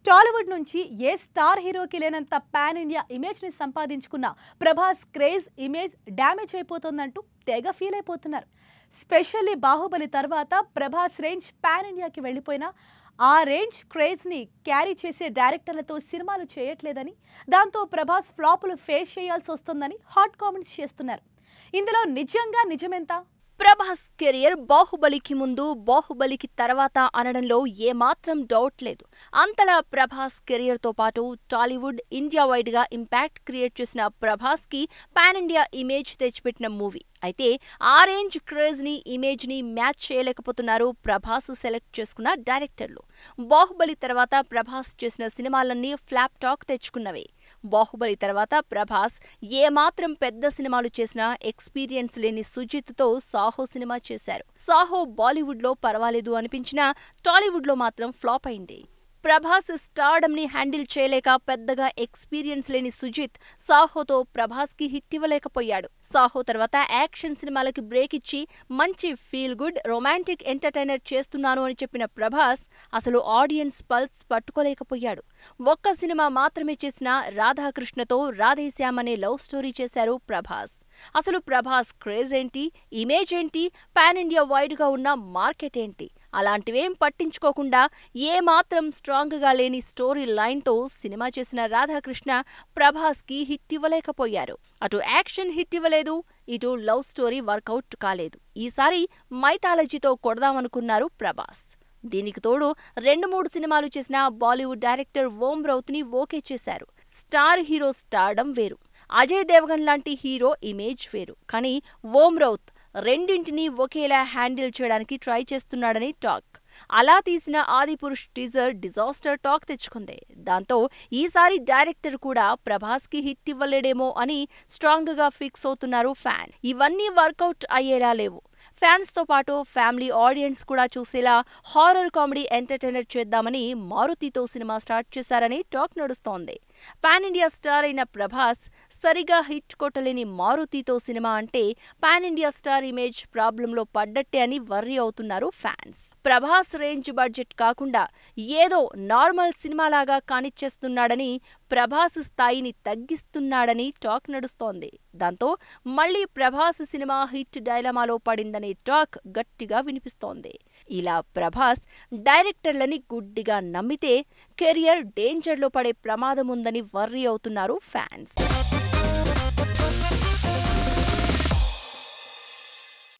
టాలీవుడ్ నుంచి ఏ స్టార్ హీరోకి లేనంత పాన్ ఇండియా ఇమేజ్ ని సంపాదించుకున్న ప్రభాస్ క్రేజ్ ఇమేజ్ డ్యామేజ్ అయిపోతుందంటూ తెగ ఫీల్ అయిపోతున్నారు స్పెషల్లీ బాహుబలి తర్వాత ప్రభాస్ రేంజ్ పాన్ ఇండియాకి వెళ్ళిపోయినా ఆ రేంజ్ క్రేజ్ ని క్యారీ చేసే డైరెక్టర్లతో సినిమాలు చేయట్లేదని దాంతో ప్రభాస్ ఫ్లాపులు ఫేస్ చేయాల్సి వస్తుందని హాట్ కామెంట్స్ చేస్తున్నారు ఇందులో నిజంగా నిజమెంత ప్రభాస్ కెరియర్ బాహుబలికి ముందు బాహుబలికి తర్వాత అనడంలో ఏమాత్రం డౌట్ లేదు అంతలా ప్రభాస్ కెరియర్తో పాటు టాలీవుడ్ ఇండియా వైడ్ గా ఇంపాక్ట్ క్రియేట్ చేసిన ప్రభాస్ కి పాన్ ఇండియా ఇమేజ్ తెచ్చిపెట్టిన మూవీ అయితే ఆ రేంజ్ క్రేజ్ ని ఇమేజ్ ని మ్యాచ్ చేయలేకపోతున్నారు ప్రభాస్ సెలెక్ట్ చేసుకున్న డైరెక్టర్లు బాహుబలి తర్వాత ప్రభాస్ చేసిన సినిమాలన్నీ ఫ్లాప్ టాక్ తెచ్చుకున్నవే బాహుబలి తర్వాత ప్రభాస్ ఏమాత్రం పెద్ద సినిమాలు చేసినా ఎక్స్పీరియన్స్ లేని సుజిత్తో సాహో సినిమా చేశారు సాహో బాలీవుడ్ లో పర్వాలేదు అనిపించినా టాలీవుడ్ లో మాత్రం ఫ్లాప్ అయింది ప్రభాస్ స్టార్డమ్ ని హ్యాండిల్ చేయలేక పెద్దగా ఎక్స్పీరియన్స్ లేని సుజిత్ సాహోతో ప్రభాస్ కి హిట్ ఇవ్వలేకపోయాడు సాహో తర్వాత యాక్షన్ సినిమాలకి బ్రేక్ ఇచ్చి మంచి ఫీల్ గుడ్ రొమాంటిక్ ఎంటర్టైనర్ చేస్తున్నాను అని చెప్పిన ప్రభాస్ అసలు ఆడియన్స్ పల్స్ పట్టుకోలేకపోయాడు ఒక్క సినిమా మాత్రమే చేసిన రాధాకృష్ణతో రాధేశ్యామ్ అనే లవ్ స్టోరీ చేశారు ప్రభాస్ అసలు ప్రభాస్ క్రేజ్ ఏంటి ఇమేజ్ ఏంటి పాన్ ఇండియా వైడ్ గా ఉన్న మార్కెట్ ఏంటి అలాంటివేం పట్టించుకోకుండా ఏమాత్రం స్ట్రాంగ్ గా లేని స్టోరీ లైన్ తో సినిమా చేసిన రాధాకృష్ణ ప్రభాస్ కి హిట్ ఇవ్వలేకపోయారు అటు యాక్షన్ హిట్ ఇవ్వలేదు ఇటు లవ్ స్టోరీ వర్కౌట్ కాలేదు ఈసారి మైథాలజీతో కొడదామనుకున్నారు ప్రభాస్ దీనికి తోడు రెండు మూడు సినిమాలు చేసిన బాలీవుడ్ డైరెక్టర్ ఓం రౌత్ ని ఓకే చేశారు స్టార్ హీరో స్టార్డం వేరు అజయ్ దేవగన్ లాంటి హీరో ఇమేజ్ వేరు కానీ ఓం రౌత్ రెండింటినీ ఒకేలా హ్యాండిల్ చేయడానికి ట్రై చేస్తున్నాడని టాక్ అలా తీసిన ఆదిపురుష్ టీజర్ డిజాస్టర్ టాక్ తెచ్చుకుంది దాంతో ఈసారి డైరెక్టర్ కూడా ప్రభాస్ కి హిట్ ఇవ్వలేడేమో అని స్ట్రాంగ్ గా ఫిక్స్ అవుతున్నారు ఫ్యాన్ ఇవన్నీ వర్కౌట్ అయ్యేలా లేవు ఫ్యాన్స్ తో పాటు ఫ్యామిలీ ఆడియన్స్ కూడా చూసేలా హారర్ కామెడీ ఎంటర్టైనర్ చేద్దామని మారుతితో సినిమా స్టార్ట్ చేశారని టాక్ నడుస్తోంది పాన్ ఇండియా స్టార్ అయిన ప్రభాస్ సరిగా హిట్ కొట్టలేని మారుతితో సినిమా అంటే పాన్ ఇండియా స్టార్ ఇమేజ్ ప్రాబ్లంలో పడ్డట్టే అని వర్రీ అవుతున్నారు ఫ్యాన్స్ ప్రభాస్ రేంజ్ బడ్జెట్ కాకుండా ఏదో నార్మల్ సినిమాలాగా కానిచ్చేస్తున్నాడని ప్రభాస్ స్థాయిని తగ్గిస్తున్నాడని టాక్ నడుస్తోంది దాంతో మళ్లీ ప్రభాస్ సినిమా హిట్ డైలమాలో పడిందనే టాక్ గట్టిగా వినిపిస్తోంది ఇలా ప్రభాస్ డైరెక్టర్లని గుడ్డిగా నమ్మితే కెరియర్ డేంజర్లో పడే ప్రమాదం ఉందని వర్రీ అవుతున్నారు ఫ్యాన్స్